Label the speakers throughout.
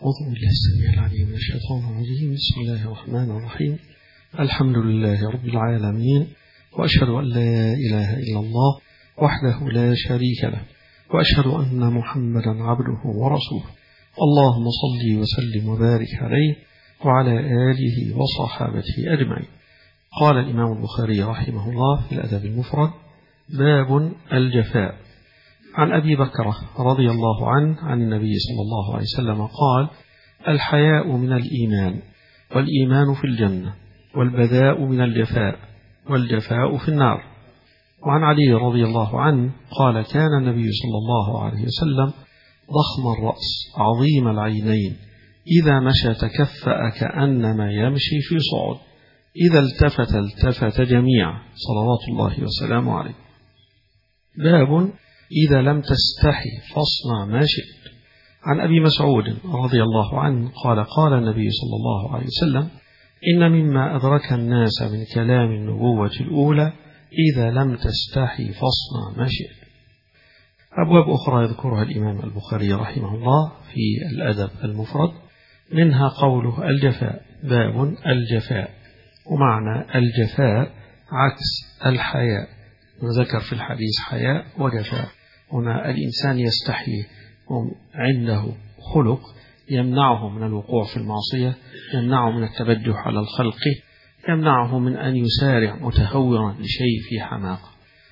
Speaker 1: أعوذ بالله السميع العليم من الشيطان الرجيم بسم الله الرحمن الرحيم الحمد لله رب العالمين وأشهد أن لا إله إلا الله وحده لا شريك له وأشهد أن محمدا عبده ورسوله اللهم صل وسلم وبارك عليه وعلى آله وصحابته أجمعين قال الإمام البخاري رحمه الله في الأدب المفرد باب الجفاء عن أبي بكرة رضي الله عنه عن النبي صلى الله عليه وسلم قال الحياء من الإيمان والإيمان في الجنة والبذاء من الجفاء والجفاء في النار وعن علي رضي الله عنه قال كان النبي صلى الله عليه وسلم ضخم الرأس عظيم العينين إذا مشى تكفأ كأنما يمشي في صعود إذا التفت التفت جميعا صلوات الله وسلامه عليه باب إذا لم تستحي فاصنع ما شئت عن أبي مسعود رضي الله عنه قال قال النبي صلى الله عليه وسلم إن مما أدرك الناس من كلام النبوة الأولى إذا لم تستحي فاصنع ما شئت أبواب أخرى يذكرها الإمام البخاري رحمه الله في الأدب المفرد منها قوله الجفاء باب الجفاء ومعنى الجفاء عكس الحياء ذكر في الحديث حياء وجفاء هنا الإنسان يستحي عنده خلق يمنعه من الوقوع في المعصية يمنعه من التبجح على الخلق يمنعه من أن يسارع متهورا لشيء في حماقة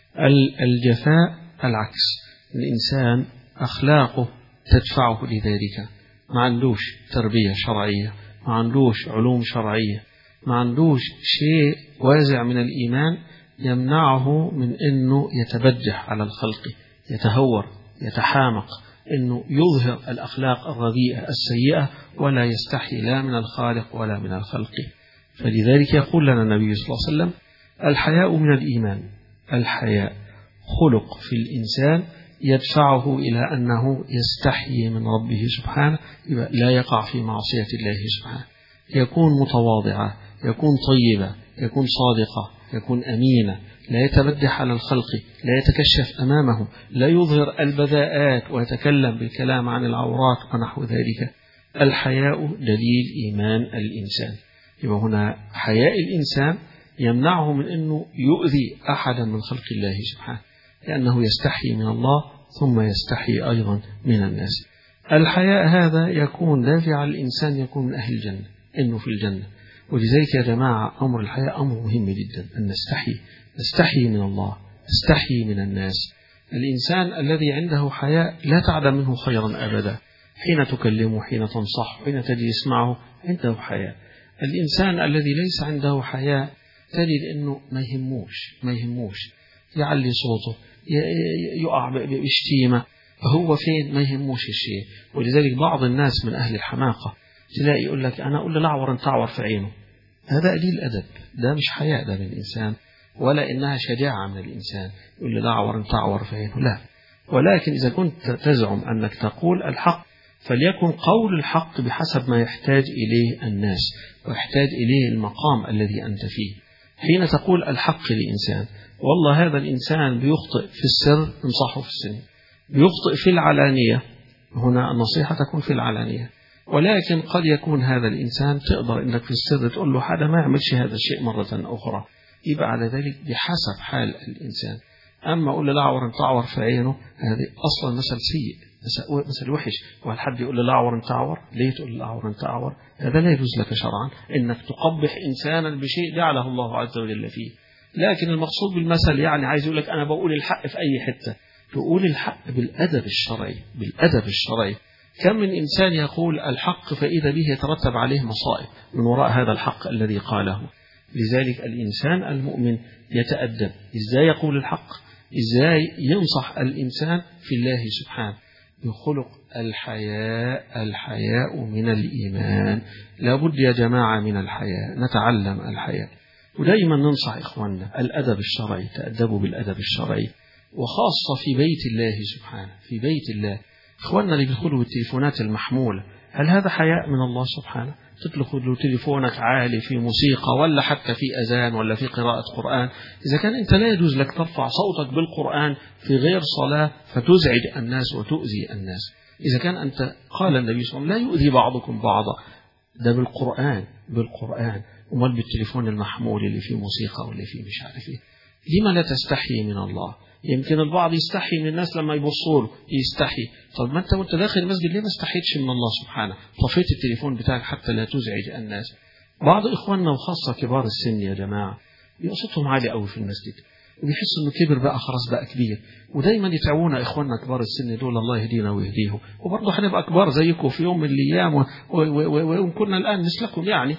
Speaker 1: الجفاء العكس الإنسان أخلاقه تدفعه لذلك ما عندوش تربية شرعية ما عندوش علوم شرعية ما عندوش شيء وازع من الإيمان يمنعه من أنه يتبجح على الخلق يتهور يتحامق أنه يظهر الأخلاق الرديئة السيئة ولا يستحي لا من الخالق ولا من الخلق فلذلك يقول لنا النبي صلى الله عليه وسلم الحياء من الإيمان الحياء خلق في الإنسان يدفعه إلى أنه يستحيي من ربه سبحانه لا يقع في معصية الله سبحانه يكون متواضعا يكون طيبا يكون صادقا يكون أمينا لا يتبدح على الخلق لا يتكشف أمامهم لا يظهر البذاءات ويتكلم بالكلام عن العورات ونحو ذلك الحياء دليل إيمان الإنسان يبقى هنا حياء الإنسان يمنعه من أنه يؤذي أحدا من خلق الله سبحانه لأنه يستحي من الله ثم يستحي أيضا من الناس الحياء هذا يكون دافع الإنسان يكون من أهل الجنة إنه في الجنة ولذلك يا جماعة أمر الحياء أمر مهم جدا أن نستحي نستحي من الله نستحي من الناس الإنسان الذي عنده حياء لا تعلم منه خيرا أبدا حين تكلمه حين تنصحه حين تجلس معه عنده حياء الإنسان الذي ليس عنده حياء تجد أنه ما يهموش ما يهموش يعلي صوته يقع بشتيمة فهو فين ما يهموش الشيء ولذلك بعض الناس من أهل الحماقة تلاقي يقول لك أنا أقول له لعور أنت تعور في عينه هذا قليل أدب ده مش حياء ده من الإنسان ولا إنها شجاعة من الإنسان يقول له لعور أنت تعور في عينه لا ولكن إذا كنت تزعم أنك تقول الحق فليكن قول الحق بحسب ما يحتاج إليه الناس ويحتاج إليه المقام الذي أنت فيه حين تقول الحق لإنسان والله هذا الإنسان بيخطئ في السر انصحه في السن بيخطئ في العلانية هنا النصيحة تكون في العلانية ولكن قد يكون هذا الإنسان تقدر أنك في السر تقول له هذا ما يعملش هذا الشيء مرة أخرى يبقى على ذلك بحسب حال الإنسان أما أقول له لعور تعور في عينه هذه أصلا مثل سيء مثل وحش وهل حد يقول له لعور تعور ليه تقول له لعور تعور هذا لا يجوز لك شرعا إنك تقبح إنسانا بشيء جعله الله عز وجل فيه لكن المقصود بالمثل يعني عايز يقول لك أنا بقول الحق في أي حتة تقول الحق بالأدب الشرعي بالأدب الشرعي كم من إنسان يقول الحق فإذا به يترتب عليه مصائب من وراء هذا الحق الذي قاله لذلك الإنسان المؤمن يتأدب إزاي يقول الحق إزاي ينصح الإنسان في الله سبحانه بخلق الحياء الحياء من الإيمان لابد يا جماعة من الحياء نتعلم الحياء ودائما ننصح إخواننا الأدب الشرعي تأدبوا بالأدب الشرعي وخاصة في بيت الله سبحانه في بيت الله إخواننا اللي بيدخلوا بالتليفونات المحمولة هل هذا حياء من الله سبحانه تدخل تليفونك عالي في موسيقى ولا حتى في أذان ولا في قراءة قرآن إذا كان أنت لا يجوز لك ترفع صوتك بالقرآن في غير صلاة فتزعج الناس وتؤذي الناس إذا كان أنت قال النبي صلى الله عليه وسلم لا يؤذي بعضكم بعضا ده بالقرآن بالقرآن أمال بالتليفون المحمول اللي فيه موسيقى واللي فيه مش عارف إيه لما لا تستحي من الله يمكن البعض يستحي من الناس لما يبصوا له يستحي طب ما انت وانت داخل المسجد ليه ما استحيتش من الله سبحانه طفيت التليفون بتاعك حتى لا تزعج الناس بعض اخواننا وخاصه كبار السن يا جماعه صوتهم عالي قوي في المسجد وبيحس انه كبر بقى خلاص بقى كبير ودايما يتعبونا اخواننا كبار السن دول الله يهدينا ويهديهم وبرضه هنبقى كبار زيكم في يوم من الايام وان كنا الان مثلكم يعني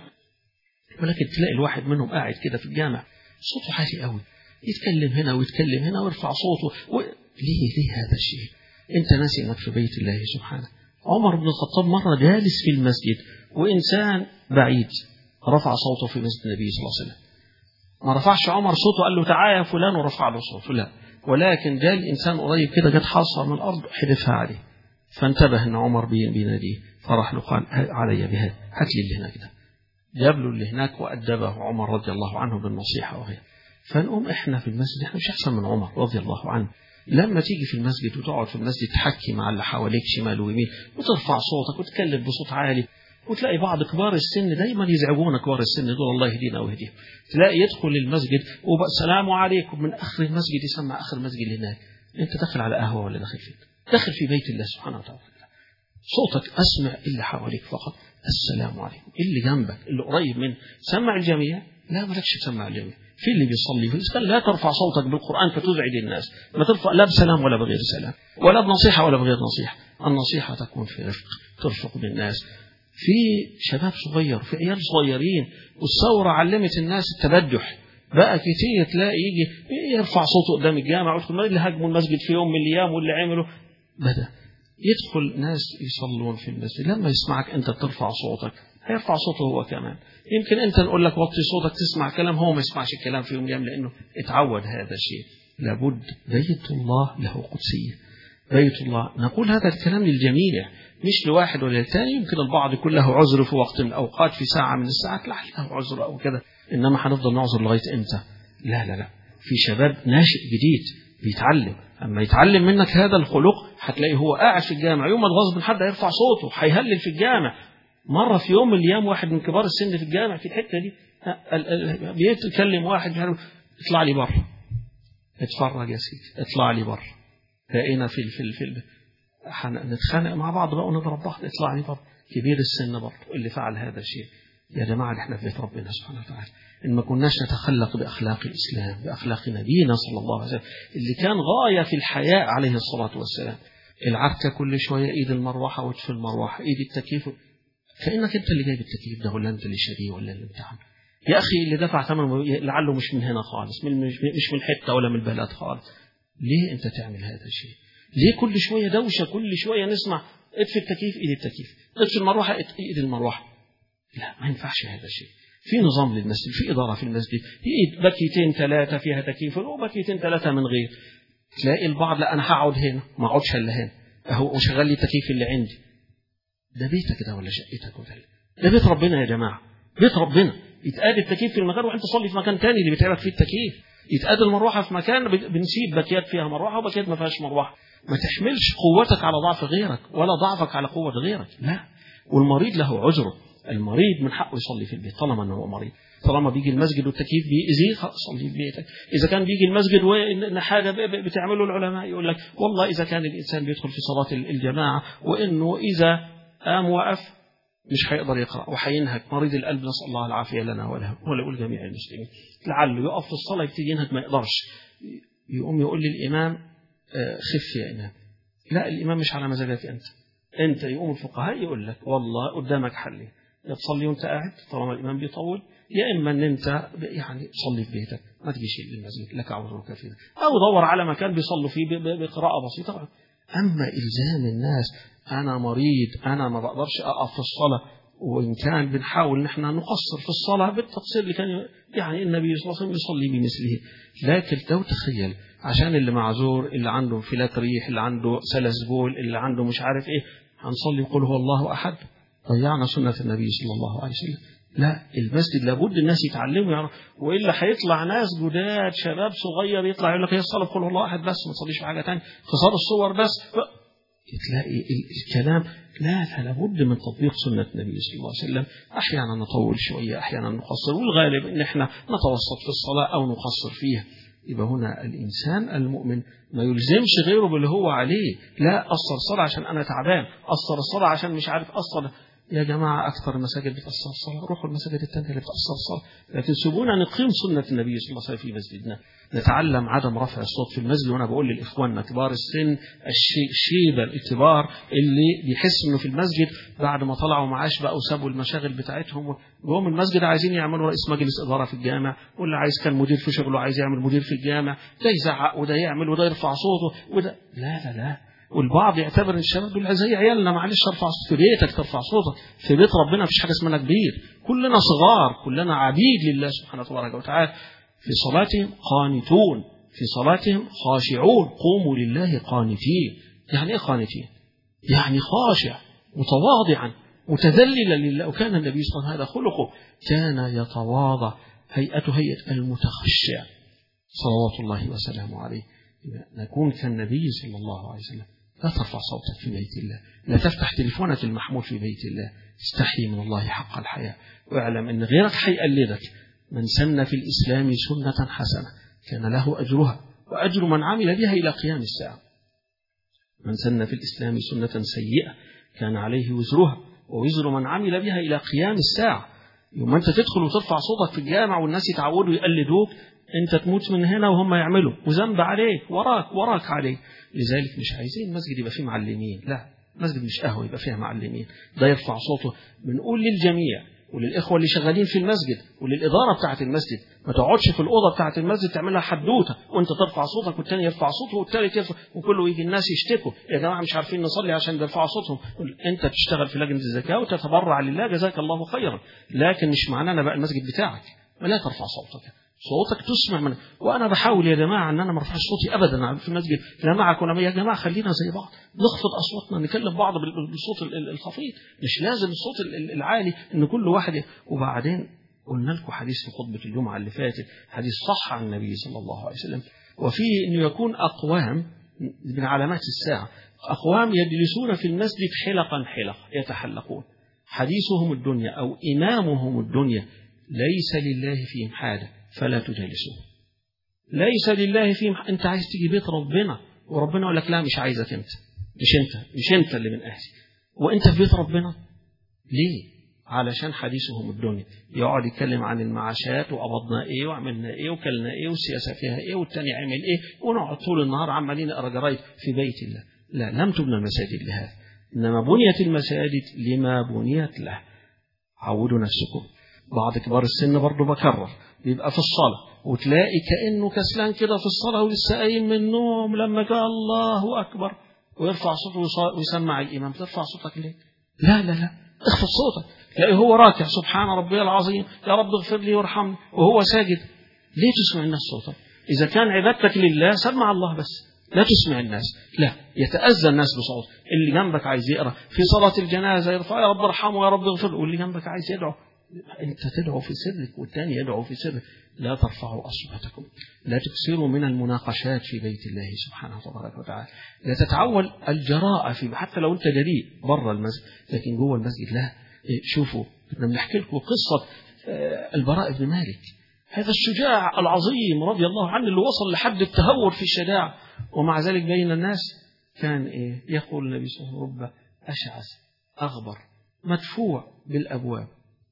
Speaker 1: ولكن تلاقي الواحد منهم قاعد كده في الجامع صوته عالي قوي يتكلم هنا ويتكلم هنا ويرفع صوته و... ليه ليه هذا الشيء انت ناسي انك في بيت الله سبحانه عمر بن الخطاب مرة جالس في المسجد وإنسان بعيد رفع صوته في مسجد النبي صلى الله عليه وسلم ما رفعش عمر صوته قال له تعالى يا فلان ورفع له صوته لا ولكن جاء الإنسان قريب كده جت حاصة من الأرض حدفها عليه فانتبه أن عمر بيناديه فراح له قال علي بهذا هات لي اللي هناك ده جاب له اللي هناك وأدبه عمر رضي الله عنه بالنصيحة وغيره فنقوم احنا في المسجد احنا مش احسن من عمر رضي الله عنه لما تيجي في المسجد وتقعد في المسجد تحكي مع اللي حواليك شمال ويمين وترفع صوتك وتتكلم بصوت عالي وتلاقي بعض كبار السن دايما يزعجون كبار السن دول الله يهدينا ويهديهم تلاقي يدخل المسجد والسلام عليكم من اخر المسجد يسمع اخر المسجد هناك انت داخل على قهوه ولا داخل فين داخل في بيت الله سبحانه وتعالى صوتك اسمع اللي حواليك فقط السلام عليكم اللي جنبك اللي قريب منك سمع الجميع لا مالكش تسمع الجميع في اللي بيصلي في الإسلام لا ترفع صوتك بالقرآن فتزعج الناس ما ترفع لا بسلام ولا بغير سلام ولا بنصيحة ولا بغير نصيحة النصيحة تكون في رفق ترفق بالناس في شباب صغير في عيال صغيرين والثورة علمت الناس التبجح بقى كتير تلاقي يجي يرفع صوته قدام الجامع ويدخل اللي هاجموا المسجد في يوم من الايام واللي عملوا بدا يدخل ناس يصلون في المسجد لما يسمعك انت ترفع صوتك هيرفع صوته هو كمان يمكن انت نقول لك وطي صوتك تسمع كلام هو ما يسمعش الكلام في يوم الايام لانه اتعود هذا الشيء لابد بيت الله له قدسيه بيت الله نقول هذا الكلام للجميع مش لواحد ولا للثاني يمكن البعض يكون له عذر في وقت من الاوقات في ساعه من الساعات لا له عذر او كذا انما هنفضل نعذر لغايه امتى؟ لا لا لا في شباب ناشئ جديد بيتعلم اما يتعلم منك هذا الخلق هتلاقي هو قاعد في الجامع يوم ما الغصب حد هيرفع صوته هيهلل في الجامع مرة في يوم من الأيام واحد من كبار السن في الجامع في الحتة دي بيتكلم واحد مش عارف اطلع لي بره اتفرج يا سيدي اطلع لي بره لقينا في في في نتخانق مع بعض بقى ونضرب بعض اطلع لي بره كبير السن برضه اللي فعل هذا الشيء يا جماعة احنا في بيت ربنا سبحانه وتعالى إن ما كناش نتخلق بأخلاق الإسلام بأخلاق نبينا صلى الله عليه وسلم اللي كان غاية في الحياء عليه الصلاة والسلام العركة كل شوية إيد المروحة وتف المروحة إيد التكييف كأنك أنت اللي جايب التكييف ده ولا أنت اللي شاريه ولا اللي امتحن يا أخي اللي دفع ثمنه لعله مش من هنا خالص من مش من حتة ولا من البلد خالص ليه أنت تعمل هذا الشيء ليه كل شوية دوشة كل شوية نسمع اطفي التكييف ايد التكييف اطفي المروحة ايد المروحة لا ما ينفعش هذا الشيء في نظام للمسجد في إدارة في المسجد في بكيتين ثلاثة فيها تكييف وبكيتين ثلاثة من غير تلاقي البعض لا أنا هقعد هنا ما أقعدش إلا هنا أهو وشغل لي التكييف اللي عندي ده بيتك ده ولا شقتك ولا ده بيت ربنا يا جماعة بيت ربنا يتقاد التكييف في المكان وانت تصلي في مكان تاني اللي بيتعبك فيه التكييف يتقاد المروحة في مكان بنسيب باكيات فيها مروحة وباكيات ما فيهاش مروحة ما تحملش قوتك على ضعف غيرك ولا ضعفك على قوة غيرك لا والمريض له عذره المريض من حقه يصلي في البيت طالما انه هو مريض طالما بيجي المسجد والتكييف بيأذيه خلاص صلي في بيتك إذا كان بيجي المسجد وإن حاجة بتعمله العلماء يقول لك والله إذا كان الإنسان بيدخل في صلاة الجماعة وإنه إذا قام وقف مش هيقدر يقرأ وهينهك مريض القلب نسأل الله العافية لنا وله ولكل جميع المسلمين لعله يقف في الصلاة يبتدي ينهك ما يقدرش يقوم يقول للإمام خف يا إمام لا الإمام مش على مزاجك أنت أنت يقوم الفقهاء يقول لك والله قدامك حلين يا تصلي وأنت قاعد طالما الإمام بيطول يا إما أن أنت يعني تصلي في بيتك ما تجيش للمسجد لك عذرك في أو دور على مكان بيصلوا فيه بقراءة بسيطة أما إلزام الناس أنا مريض أنا ما بقدرش أقف في الصلاة وإن كان بنحاول نحن نقصر في الصلاة بالتقصير اللي كان يعني النبي صلى الله عليه وسلم يصلي بمثله لكن لو تخيل عشان اللي معذور اللي عنده انفلات ريح اللي عنده سلس بول اللي عنده مش عارف إيه هنصلي يقول هو الله أحد ضيعنا سنة النبي صلى الله عليه وسلم لا المسجد لابد الناس يتعلموا يعني والا هيطلع ناس جداد شباب صغير يطلع يقول لك هي الصلاه بقول الله احد بس ما تصليش في حاجه ثانيه في صلاه الصور بس تلاقي الكلام لا لا لابد من تطبيق سنة النبي صلى الله عليه وسلم أحيانا نطول شوية أحيانا نقصر والغالب إن إحنا نتوسط في الصلاة أو نقصر فيها يبقى هنا الإنسان المؤمن ما يلزمش غيره باللي هو عليه لا أصل الصلاة عشان أنا تعبان أصل الصلاة عشان مش عارف أصل يا جماعة أكثر المساجد بتأثر الصلاة روحوا المساجد الثانية اللي بتأثر الصلاة لكن سيبونا نقيم سنة النبي صلى الله عليه وسلم في مسجدنا نتعلم عدم رفع الصوت في المسجد وأنا بقول للإخواننا كبار السن الشيبة الكبار اللي بيحس إنه في المسجد بعد ما طلعوا معاش بقى وسابوا المشاغل بتاعتهم جم المسجد عايزين يعملوا رئيس مجلس إدارة في الجامع واللي عايز كان مدير في شغله عايز يعمل مدير في الجامع ده يزعق وده يعمل وده يرفع صوته وده لا لا لا والبعض يعتبر ان الشباب دول زي عيالنا معلش ارفع صوت في بيتك ترفع صوتك في بيت ربنا مفيش حاجه اسمها كبير كلنا صغار كلنا عبيد لله سبحانه تبارك وتعالى في صلاتهم قانتون في صلاتهم خاشعون قوموا لله قانتين يعني ايه قانتين يعني خاشع متواضعا متذللا لله وكان النبي صلى الله عليه وسلم هذا خلقه كان يتواضع هيئته هيئه المتخشع صلوات الله وسلامه عليه نكون كالنبي صلى الله عليه وسلم لا ترفع صوتك في بيت الله لا تفتح تليفونك المحمول في بيت الله استحي من الله حق الحياة واعلم أن غيرك حيقلدك من سن في الإسلام سنة حسنة كان له أجرها وأجر من عمل بها إلى قيام الساعة من سن في الإسلام سنة سيئة كان عليه وزرها ووزر من عمل بها إلى قيام الساعة يوم أنت تدخل وترفع صوتك في الجامع والناس يتعودوا يقلدوك أنت تموت من هنا وهم يعملوا وذنب عليك وراك وراك عليه لذلك مش عايزين المسجد يبقى فيه معلمين لا المسجد مش قهوة يبقى فيها معلمين ده يرفع صوته بنقول للجميع وللإخوة اللي شغالين في المسجد وللإدارة بتاعة المسجد ما تقعدش في الأوضة بتاعة المسجد تعملها حدوتة وأنت ترفع صوتك والتاني يرفع صوته والتالت يرفع وكله يجي الناس يشتكوا يا جماعة مش عارفين نصلي عشان يرفعوا صوتهم أنت تشتغل في لجنة الزكاة وتتبرع لله جزاك الله خيرا لكن مش معناه أنا بقى المسجد بتاعك لا ترفع صوتك صوتك تسمع من وانا بحاول يا جماعه ان انا ما ارفعش صوتي ابدا في المسجد جماعه كنا يا جماعه خلينا زي بعض نخفض اصواتنا نكلم بعض بالصوت الخفيف مش لازم الصوت العالي ان كل واحد وبعدين قلنا لكم حديث في خطبه الجمعه اللي فاتت حديث صح عن النبي صلى الله عليه وسلم وفيه انه يكون اقوام من علامات الساعه اقوام يجلسون في المسجد حلقا حلق يتحلقون حديثهم الدنيا او امامهم الدنيا ليس لله فيهم حاجه فلا تجالسوه ليس لله فيهم انت عايز تيجي بيت ربنا وربنا يقول لك لا مش عايزك انت مش انت مش انت اللي من اهلي وانت في بيت ربنا ليه علشان حديثهم الدنيا يقعد يتكلم عن المعاشات وقبضنا ايه وعملنا ايه وكلنا ايه والسياسه فيها ايه والتاني عمل ايه ونقعد طول النهار عمالين نقرا جرايد في بيت الله لا لم تبنى المساجد لهذا انما بنيت المساجد لما بنيت له عودوا نفسكم بعض كبار السن برضه بكرر بيبقى في الصلاة وتلاقي كأنه كسلان كده في الصلاة ولسه قايم من النوم لما قال الله أكبر ويرفع صوته ويسمع الإمام ترفع صوتك ليه؟ لا لا لا اخفض صوتك تلاقيه هو راكع سبحان ربي العظيم يا رب اغفر لي وارحمني وهو ساجد ليه تسمع الناس صوتك؟ إذا كان عبادتك لله سمع الله بس لا تسمع الناس لا يتأذى الناس بصوت اللي جنبك عايز يقرأ في صلاة الجنازة يرفع يا رب ارحمه يا رب اغفر له واللي جنبك عايز يدعو انت تدعو في سرك والثاني يدعو في سرك لا ترفعوا اصواتكم لا تكثروا من المناقشات في بيت الله سبحانه وتبارك وتعالى لا تتعول الجراءة في حتى لو انت جريء بره المسجد لكن جوه المسجد لا شوفوا احنا بنحكي لكم قصة البراء بن مالك هذا الشجاع العظيم رضي الله عنه اللي وصل لحد التهور في الشجاعة ومع ذلك بين الناس كان ايه يقول النبي صلى الله عليه وسلم رب أشعث أغبر مدفوع بالأبواب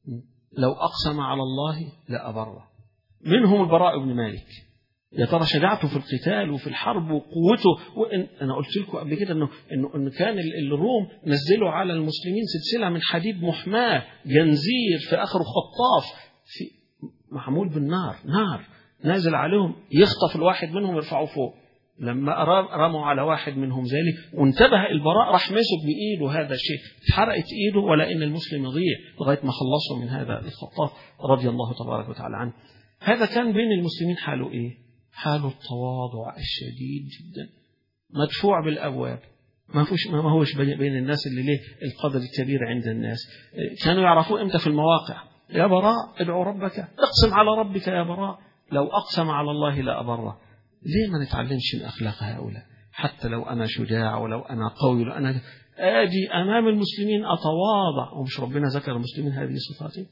Speaker 1: لو أقسم على الله لأبره منهم البراء بن مالك يا ترى شجاعته في القتال وفي الحرب وقوته وإن أنا قلت لكم قبل كده إنه إنه إن كان الروم نزلوا على المسلمين سلسلة من حديد محماة جنزير في آخره خطاف في معمول بالنار نار نازل عليهم يخطف الواحد منهم يرفعه فوق لما رموا على واحد منهم ذلك وانتبه البراء راح مسك بايده هذا الشيء اتحرقت ايده ولا ان المسلم يضيع لغايه ما خلصوا من هذا الخطاف رضي الله تبارك وتعالى عنه هذا كان بين المسلمين حاله ايه حاله التواضع الشديد جدا مدفوع بالابواب ما فيش ما هوش بين الناس اللي ليه القدر الكبير عند الناس كانوا يعرفوه امتى في المواقع يا براء ادعو ربك اقسم على ربك يا براء لو اقسم على الله لابره ليه ما نتعلمش من أخلاق هؤلاء حتى لو أنا شجاع ولو أنا قوي لو أنا آجي أمام المسلمين أتواضع ومش ربنا ذكر المسلمين هذه صفاته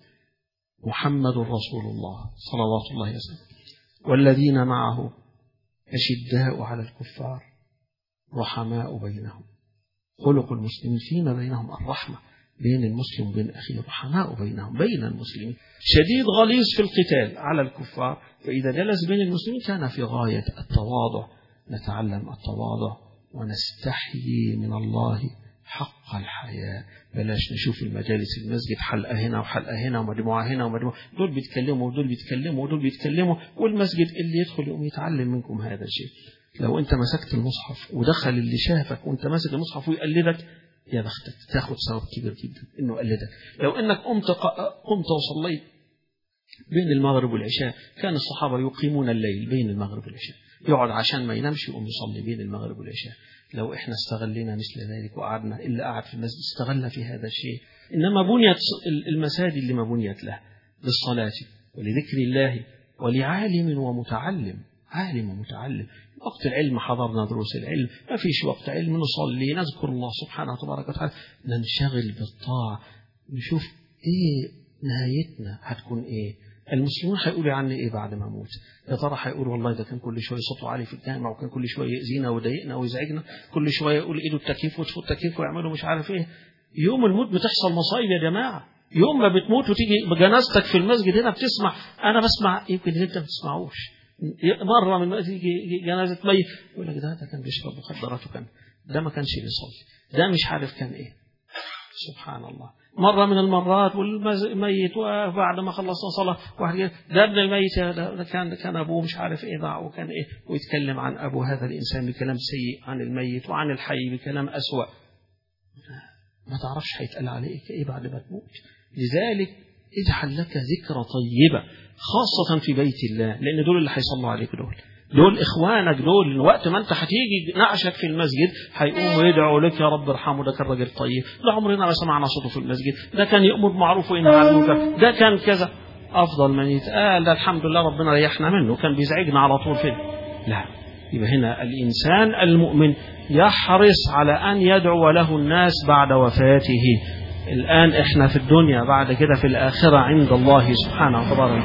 Speaker 1: محمد رسول الله صلوات الله وسلم والذين معه أشداء على الكفار رحماء بينهم خلق المسلمين فيما بينهم الرحمة بين المسلم وبين أخيه رحماء بينهم بين المسلمين شديد غليظ في القتال على الكفار فإذا جلس بين المسلمين كان في غاية التواضع نتعلم التواضع ونستحيي من الله حق الحياة بلاش نشوف المجالس المسجد حلقة هنا وحلقة هنا ومجموعة هنا ومجموعة دول بيتكلموا ودول بيتكلموا ودول بيتكلموا والمسجد اللي يدخل يقوم يتعلم منكم هذا الشيء لو انت مسكت المصحف ودخل اللي شافك وانت ماسك المصحف ويقلدك يا بختك تاخد ثواب كبير جدا انه قلدك لو انك قمت قمت وصليت بين المغرب والعشاء كان الصحابة يقيمون الليل بين المغرب والعشاء يقعد عشان ما ينامش يقوم يصلي بين المغرب والعشاء لو احنا استغلينا مثل ذلك وقعدنا اللي قعد في المسجد استغلنا في هذا الشيء انما بنيت المساجد اللي ما بنيت له للصلاة ولذكر الله ولعالم ومتعلم عالم ومتعلم وقت العلم حضرنا دروس العلم ما فيش وقت علم نصلي نذكر الله سبحانه وتبارك وتعالى ننشغل بالطاعة نشوف ايه نهايتنا هتكون ايه المسلمون هيقولوا عني ايه بعد ما اموت يا ترى هيقولوا والله ده كان كل شويه صوته عالي في الجامع وكان كل شويه يأذينا ويضايقنا ويزعجنا كل شويه يقول ايده التكييف ويطفوا التكييف ويعملوا مش عارف ايه يوم الموت بتحصل مصايب يا جماعه يوم ما بتموت وتيجي بجنازتك في المسجد هنا بتسمع انا بسمع يمكن انت ما بتسمعوش مره من الوقت يجي جنازه ميت يقول لك ده ده كان بيشرب مخدرات وكان ده ما كانش بيصلي ده مش عارف كان ايه سبحان الله مرة من المرات والميت وبعد ما خلصنا صلاة واحد ده ابن الميت ده كان كان أبوه مش عارف إيه ضاع وكان إيه ويتكلم عن أبو هذا الإنسان بكلام سيء عن الميت وعن الحي بكلام أسوأ ما تعرفش هيتقال عليك إيه بعد ما تموت لذلك اجعل لك ذكرى طيبة خاصة في بيت الله لأن دول اللي هيصلوا عليك دول دول إخوانك دول وقت ما أنت هتيجي نعشك في المسجد هيقوموا يدعوا لك يا رب ارحمه ده كان راجل طيب ده عمرنا ما سمعنا صوته في المسجد ده كان يأمر بمعروف وينهى عن المنكر ده كان كذا أفضل من يتقال ده الحمد لله ربنا ريحنا منه كان بيزعجنا على طول فين لا يبقى هنا الإنسان المؤمن يحرص على أن يدعو له الناس بعد وفاته الآن إحنا في الدنيا بعد كده في الآخرة عند الله سبحانه وتعالى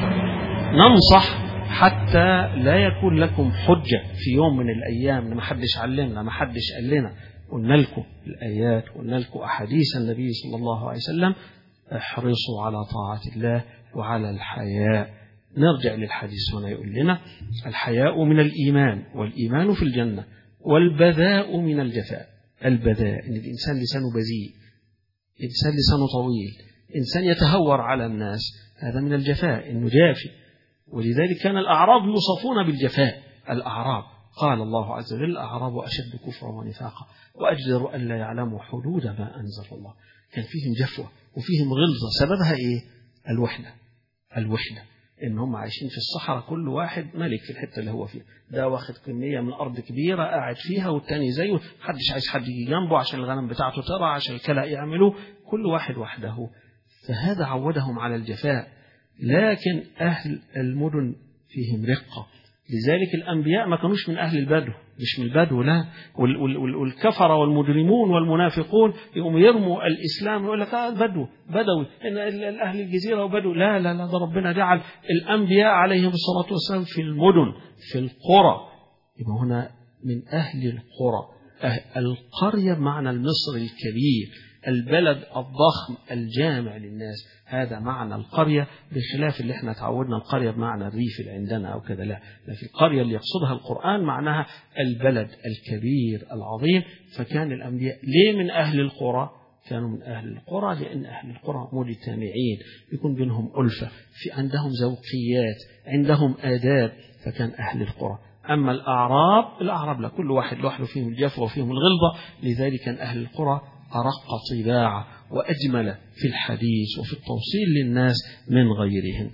Speaker 1: ننصح حتى لا يكون لكم حجة في يوم من الأيام ما حدش علمنا ما حدش قال لنا قلنا لكم الآيات قلنا لكم أحاديث النبي صلى الله عليه وسلم احرصوا على طاعة الله وعلى الحياء نرجع للحديث هنا يقول لنا الحياء من الإيمان والإيمان في الجنة والبذاء من الجفاء البذاء إن الإنسان لسانه بذيء إنسان لسانه طويل إنسان يتهور على الناس هذا من الجفاء إنه جافي ولذلك كان الأعراب يوصفون بالجفاء الأعراب قال الله عز وجل الأعراب أشد كفرا ونفاقا وأجدر أن لا يعلموا حدود ما أنزل الله كان فيهم جفوة وفيهم غلظة سببها إيه الوحدة الوحدة إن هم عايشين في الصحراء كل واحد ملك في الحتة اللي هو فيها ده واخد كمية من أرض كبيرة قاعد فيها والتاني زيه محدش عايز حد يجي جنبه عشان الغنم بتاعته ترعى عشان الكلى يعملوا كل واحد وحده فهذا عودهم على الجفاء لكن أهل المدن فيهم رقة لذلك الأنبياء ما كانوش من أهل البدو مش من البدو لا والكفرة والمجرمون والمنافقون يقوموا يرموا الإسلام يقول لك آه بدو بدوي إن أهل الجزيرة وبدو لا لا لا ده ربنا جعل الأنبياء عليهم الصلاة والسلام في المدن في القرى يبقى هنا من أهل القرى القرية بمعنى المصر الكبير البلد الضخم الجامع للناس هذا معنى القرية بخلاف اللي احنا تعودنا القرية بمعنى الريف اللي عندنا أو كذا لا لكن القرية اللي يقصدها القرآن معناها البلد الكبير العظيم فكان الأنبياء ليه من أهل القرى كانوا من أهل القرى لأن أهل القرى مجتمعين يكون بينهم ألفة في عندهم ذوقيات عندهم آداب فكان أهل القرى أما الأعراب الأعراب لا كل واحد لوحده فيهم الجفوة وفيهم الغلظة لذلك كان أهل القرى أرق طباعة وأجمل في الحديث وفي التوصيل للناس من غيرهم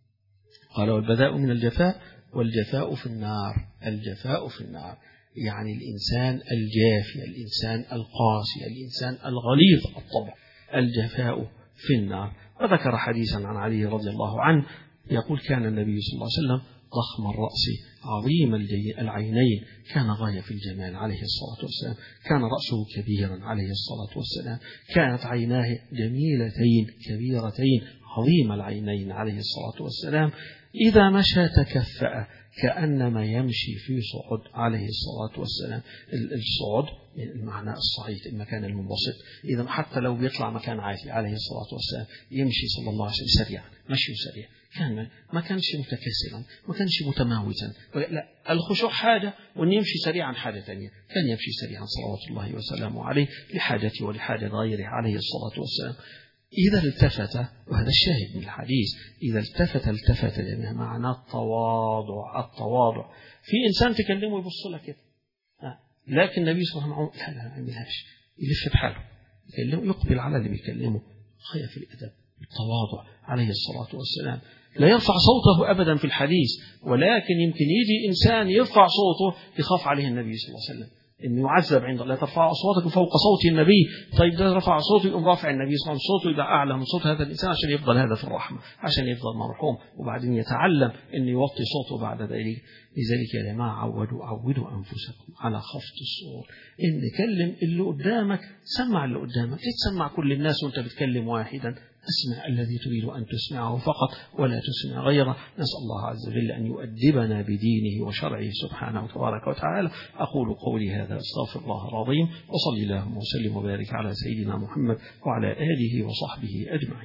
Speaker 1: قال والبذاء من الجفاء والجفاء في النار الجفاء في النار يعني الإنسان الجافي الإنسان القاسي الإنسان الغليظ الطبع الجفاء في النار وذكر حديثا عن علي رضي الله عنه يقول كان النبي صلى الله عليه وسلم ضخم الرأس عظيم العينين كان غاية في الجمال عليه الصلاة والسلام كان رأسه كبيرا عليه الصلاة والسلام كانت عيناه جميلتين كبيرتين عظيم العينين عليه الصلاة والسلام إذا مشى تكفأ كأنما يمشي في صعود عليه الصلاة والسلام الصعود المعنى الصعيد المكان المنبسط إذا حتى لو بيطلع مكان عالي عليه الصلاة والسلام يمشي صلى الله عليه وسلم سريعا مشي سريع كان ما كانش متكسلا ما كانش متماوتا لا الخشوع حاجة وأن يمشي سريعا حاجة ثانية كان يمشي سريعا صلوات الله وسلامه عليه لحاجته ولحاجة غيره عليه الصلاة والسلام إذا التفت وهذا الشاهد من الحديث إذا التفت التفت جميعا معنى التواضع التواضع في إنسان تكلمه يبص لك كده لكن النبي صلى الله عليه وسلم لا لا ما يعملهاش يلف بحاله يكلمه يقبل على اللي بيكلمه غاية في الأدب التواضع عليه الصلاة والسلام لا يرفع صوته أبدا في الحديث ولكن يمكن يجي إنسان يرفع صوته يخاف عليه النبي صلى الله عليه وسلم انه يعذب عند الله لا ترفعوا اصواتكم فوق صوت النبي طيب ده رفع صوته يقوم رافع النبي صلى الله عليه وسلم صوته يبقى اعلى من صوت هذا الانسان عشان يفضل هذا في الرحمه عشان يفضل مرحوم وبعدين يتعلم انه يوطي صوته بعد ذلك لذلك يا جماعه عودوا عودوا انفسكم على خفض الصوت ان كلم اللي قدامك سمع اللي قدامك ليه تسمع كل الناس وانت بتكلم واحدا اسمع الذي تريد أن تسمعه فقط ولا تسمع غيره نسأل الله عز وجل أن يؤدبنا بدينه وشرعه سبحانه تبارك وتعالى أقول قولي هذا أستغفر الله العظيم وصلي اللهم وسلم وبارك على سيدنا محمد وعلى آله وصحبه أجمعين